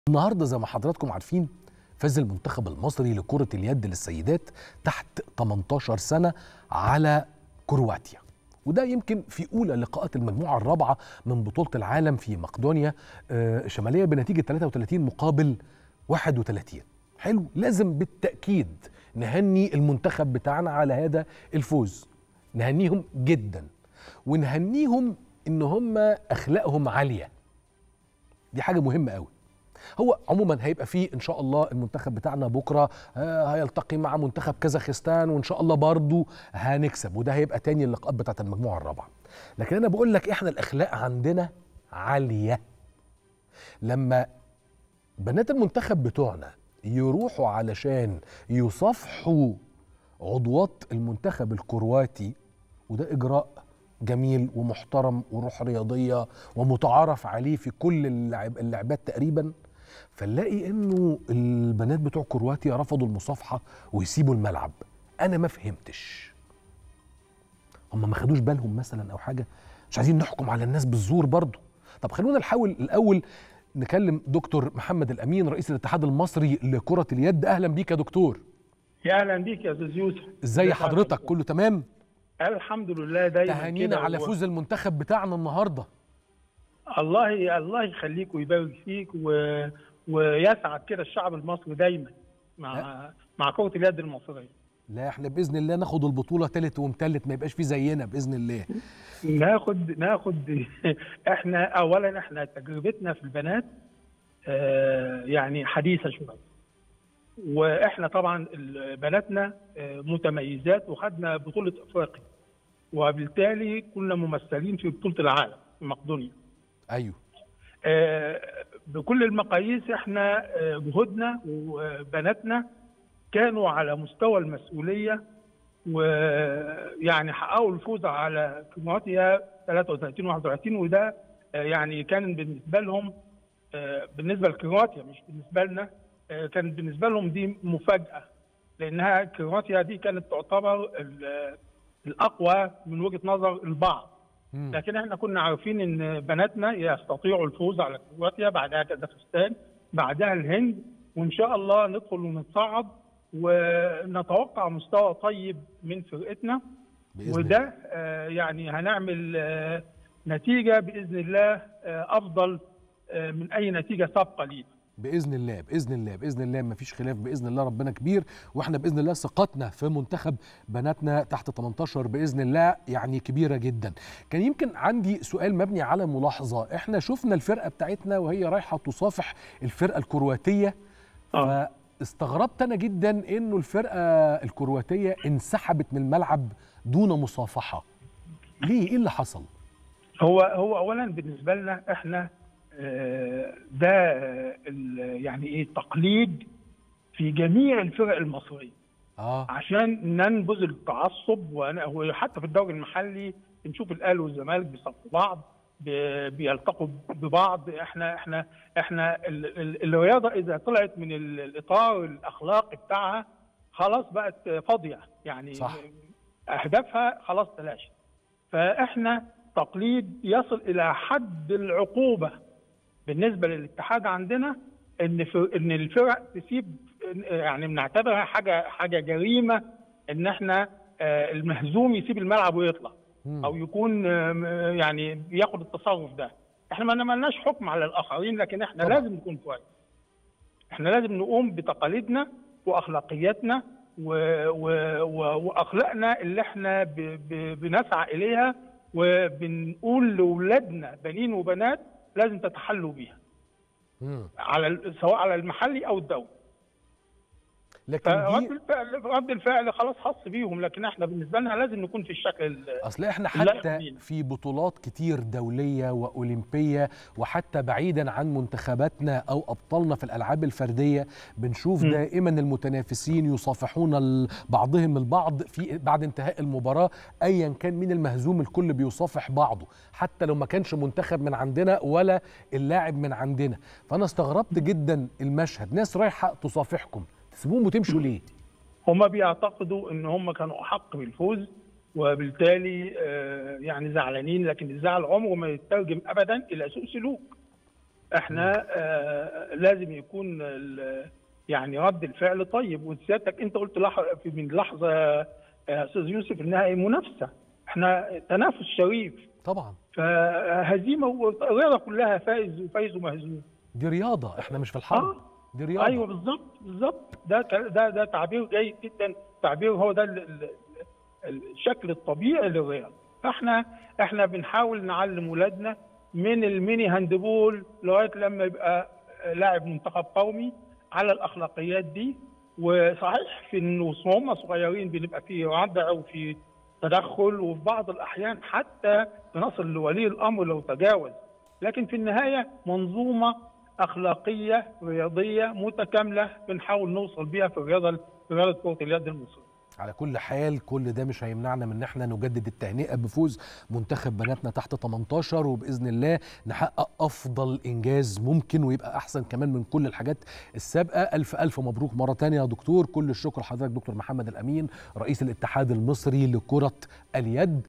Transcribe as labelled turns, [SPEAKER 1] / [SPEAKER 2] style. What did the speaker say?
[SPEAKER 1] النهارده زي ما حضراتكم عارفين فاز المنتخب المصري لكرة اليد للسيدات تحت 18 سنة على كرواتيا وده يمكن في أولى لقاءات المجموعة الرابعة من بطولة العالم في مقدونيا آه، الشمالية بنتيجة 33 مقابل 31 حلو لازم بالتأكيد نهني المنتخب بتاعنا على هذا الفوز نهنيهم جدا ونهنيهم ان هم اخلاقهم عاليه دي حاجه مهمه قوي هو عموما هيبقى فيه ان شاء الله المنتخب بتاعنا بكره آه، هيلتقي مع منتخب كازاخستان وان شاء الله برضو هنكسب وده هيبقى تاني اللقاءات بتاعت المجموعه الرابعه لكن انا بقول لك احنا الاخلاق عندنا عاليه لما بنات المنتخب بتوعنا يروحوا علشان يصافحوا عضوات المنتخب الكرواتي وده اجراء جميل ومحترم وروح رياضيه ومتعارف عليه في كل اللعب اللعبات تقريبا فنلاقي انه البنات بتوع كرواتيا رفضوا المصافحه ويسيبوا الملعب انا ما فهمتش هم ما خدوش بالهم مثلا او حاجه مش عايزين نحكم على الناس بالزور برضه طب خلونا نحاول الاول نكلم دكتور محمد الامين رئيس الاتحاد المصري لكره اليد اهلا بيك يا دكتور
[SPEAKER 2] يا اهلا بيك يا استاذ يوسف
[SPEAKER 1] ازي حضرتك كله تمام
[SPEAKER 2] الحمد لله دايما
[SPEAKER 1] تهانينا
[SPEAKER 2] كده
[SPEAKER 1] على
[SPEAKER 2] و-
[SPEAKER 1] فوز المنتخب بتاعنا النهارده
[SPEAKER 2] الله الله يخليك ويبارك فيك و... ويسعد كده الشعب المصري دايما مع مع كرة اليد المصرية
[SPEAKER 1] لا احنا باذن الله ناخد البطوله تالت ومتلت ما يبقاش في زينا باذن الله
[SPEAKER 2] ناخد ناخد احنا اولا احنا تجربتنا في البنات آه، يعني حديثه شويه واحنا طبعا ال- بناتنا آه، متميزات وخدنا بطوله افريقيا وبالتالي كنا ممثلين في بطوله العالم في مقدونيا
[SPEAKER 1] ايوه
[SPEAKER 2] آه، بكل المقاييس احنا آه، جهودنا وبناتنا كانوا على مستوى المسؤوليه ويعني حققوا الفوز على كرواتيا 33 31 وده آه، يعني كان بالنسبه لهم آه، بالنسبه لكرواتيا مش بالنسبه لنا آه، كان بالنسبه لهم دي مفاجاه لانها كرواتيا دي كانت تعتبر ال- الاقوى من وجهه نظر البعض
[SPEAKER 1] مم.
[SPEAKER 2] لكن احنا كنا عارفين ان بناتنا يستطيعوا الفوز على كرواتيا بعدها كازاخستان بعدها الهند وان شاء الله ندخل ونتصعد ونتوقع مستوى طيب من فرقتنا
[SPEAKER 1] بإذن
[SPEAKER 2] وده آه، يعني هنعمل آه، نتيجه باذن الله آه، افضل آه، من اي نتيجه سابقه لينا
[SPEAKER 1] باذن الله باذن الله باذن الله ما فيش خلاف باذن الله ربنا كبير واحنا باذن الله ثقتنا في منتخب بناتنا تحت 18 باذن الله يعني كبيره جدا كان يمكن عندي سؤال مبني على ملاحظه احنا شفنا الفرقه بتاعتنا وهي رايحه تصافح الفرقه الكرواتيه
[SPEAKER 2] آه.
[SPEAKER 1] فاستغربت انا جدا انه الفرقه الكرواتيه انسحبت من الملعب دون مصافحه ليه ايه اللي حصل
[SPEAKER 2] هو هو اولا بالنسبه لنا احنا آه، ده آه، ال- يعني ايه تقليد في جميع الفرق المصريه
[SPEAKER 1] اه
[SPEAKER 2] عشان ننبذ التعصب وأنا- وحتى في الدوري المحلي بنشوف الاهلي والزمالك بيصفوا بعض بي- بيلتقوا ببعض احنا احنا احنا ال- ال- الرياضه اذا طلعت من ال- الاطار الاخلاقي بتاعها خلاص بقت فاضيه يعني
[SPEAKER 1] صح.
[SPEAKER 2] اهدافها خلاص تلاشت فاحنا تقليد يصل الى حد العقوبه بالنسبه للاتحاد عندنا ان في ان الفرق تسيب يعني بنعتبرها حاجه حاجه جريمه ان احنا آه، المهزوم يسيب الملعب ويطلع
[SPEAKER 1] مم.
[SPEAKER 2] او يكون آم، يعني بياخد التصرف ده احنا ما عملناش حكم على الاخرين لكن احنا
[SPEAKER 1] طبعا.
[SPEAKER 2] لازم نكون كويس احنا لازم نقوم بتقاليدنا واخلاقياتنا و... و... و... واخلاقنا اللي احنا ب... ب... بنسعى اليها وبنقول لاولادنا بنين وبنات لازم تتحلوا بيها
[SPEAKER 1] مم.
[SPEAKER 2] على ال- سواء على المحلي او الدولي
[SPEAKER 1] لكن
[SPEAKER 2] فرد
[SPEAKER 1] دي
[SPEAKER 2] الفعل رد الفعل خلاص خاص بيهم لكن احنا بالنسبه لنا لازم نكون في الشكل ال-
[SPEAKER 1] اصل احنا
[SPEAKER 2] لا
[SPEAKER 1] حتى
[SPEAKER 2] يعنينا.
[SPEAKER 1] في بطولات كتير دوليه واولمبيه وحتى بعيدا عن منتخباتنا او ابطالنا في الالعاب الفرديه بنشوف
[SPEAKER 2] م.
[SPEAKER 1] دائما المتنافسين يصافحون ال- بعضهم البعض في بعد انتهاء المباراه ايا كان مين المهزوم الكل بيصافح بعضه حتى لو ما كانش منتخب من عندنا ولا اللاعب من عندنا فانا استغربت جدا المشهد ناس رايحه تصافحكم تسيبوهم وتمشوا ليه
[SPEAKER 2] هم بيعتقدوا ان هم كانوا احق بالفوز وبالتالي آه، يعني زعلانين لكن الزعل عمره ما يترجم ابدا الى سوء سلوك احنا آه لازم يكون يعني رد الفعل طيب وسيادتك انت قلت لح في من لحظه يا استاذ يوسف انها منافسه احنا تنافس شريف
[SPEAKER 1] طبعا
[SPEAKER 2] فهزيمه والرياضه كلها فائز وفايز ومهزوم
[SPEAKER 1] دي رياضه احنا مش في الحرب
[SPEAKER 2] آه.
[SPEAKER 1] دي رياضه
[SPEAKER 2] ايوه بالظبط بالظبط ده ده ده تعبير جيد جدا تعبير هو ده ال ال الشكل الطبيعي للرياضه فاحنا احنا بنحاول نعلم ولادنا من الميني هاندبول لغايه لما يبقى لاعب منتخب قومي على الاخلاقيات دي وصحيح في انه وهم صغيرين بنبقى في ردع وفي تدخل وفي بعض الاحيان حتى بنصل لولي الامر لو تجاوز لكن في النهايه منظومه اخلاقيه رياضيه متكامله بنحاول نوصل بيها في الرياضه في رياضه كره اليد المصريه
[SPEAKER 1] على كل حال كل ده مش هيمنعنا من ان احنا نجدد التهنئه بفوز منتخب بناتنا تحت 18 وباذن الله نحقق افضل انجاز ممكن ويبقى احسن كمان من كل الحاجات السابقه الف الف مبروك مره ثانيه يا دكتور كل الشكر لحضرتك دكتور محمد الامين رئيس الاتحاد المصري لكره اليد